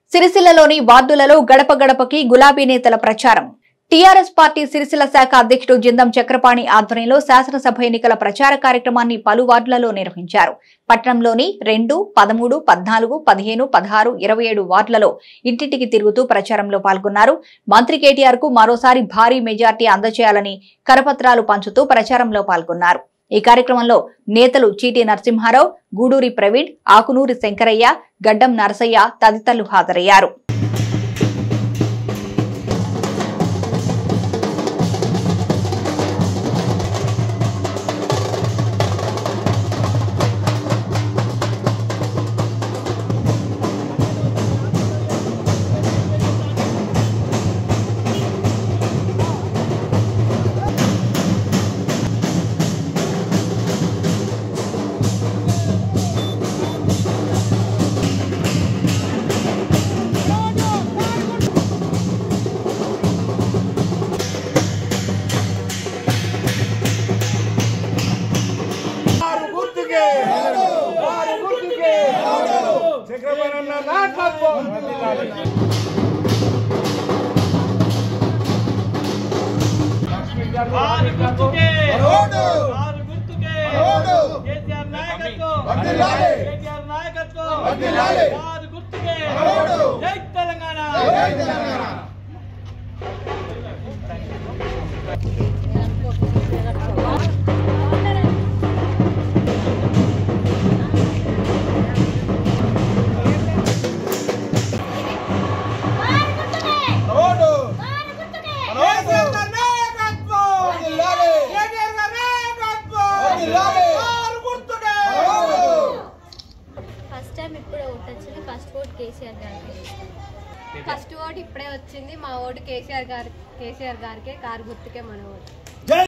సిరిసిల్లలోని వార్డులలో గడప గడపకి గులాబీ నేతల ప్రచారం టీఆర్ఎస్ పార్టీ సిరిసిల్ల శాఖ అధ్యక్షుడు జిందం చక్రపాణి ఆధ్వర్యంలో శాసనసభ ఎన్నికల ప్రచార కార్యక్రమాన్ని పలు వార్డులలో నిర్వహించారు పట్టణంలోని రెండు పదమూడు పద్నాలుగు పదిహేను పదహారు ఇరవై ఏడు వార్డులలో ఇంటింటికి తిరుగుతూ ప్రచారంలో పాల్గొన్నారు మంత్రి కేటీఆర్ కు మరోసారి భారీ మెజార్టీ అందజేయాలని కరపత్రాలు పంచుతూ ప్రచారంలో పాల్గొన్నారు ఈ కార్యక్రమంలో నేతలు చీటి నరసింహారావు గూడూరి ప్రవీణ్ ఆకునూరి శంకరయ్య గడ్డం నరసయ్య తదితరులు హాజరయ్యారు వారు గుర్తుకే వారు గుర్తుకే చక్రవర్ణ నాయకత్వం ఆరు గుర్తుకే రోడ్డు. ఆరు గుర్తుకే రోడ్డు. కేసీఆర్ నాయకత్వం వర్ధిల్లాలి. కేసీఆర్ నాయకత్వం వర్ధిల్లాలి. ఆరు గుర్తుకే రోడ్డు. జై తెలంగాణ జై తెలంగాణ రోడ్డు కేసీఆర్ గారి నాయకత్వం వర్ధిల్లాలి. కేటీఆర్ గారి నాయకత్వం వర్ధిల్లాలి. వారు గుర్తుకే రోడ్డు. ఫస్ట్ టైం ఇప్పుడే ఓటు వచ్చింది ఫస్ట్ ఓట్ కేసీఆర్ గారికి ఫస్ట్ ఓటు ఇప్పుడే వచ్చింది మా ఓటు కేసీఆర్ గారి కేసీఆర్ గారికి కారు గుర్తుకే మన ఓటు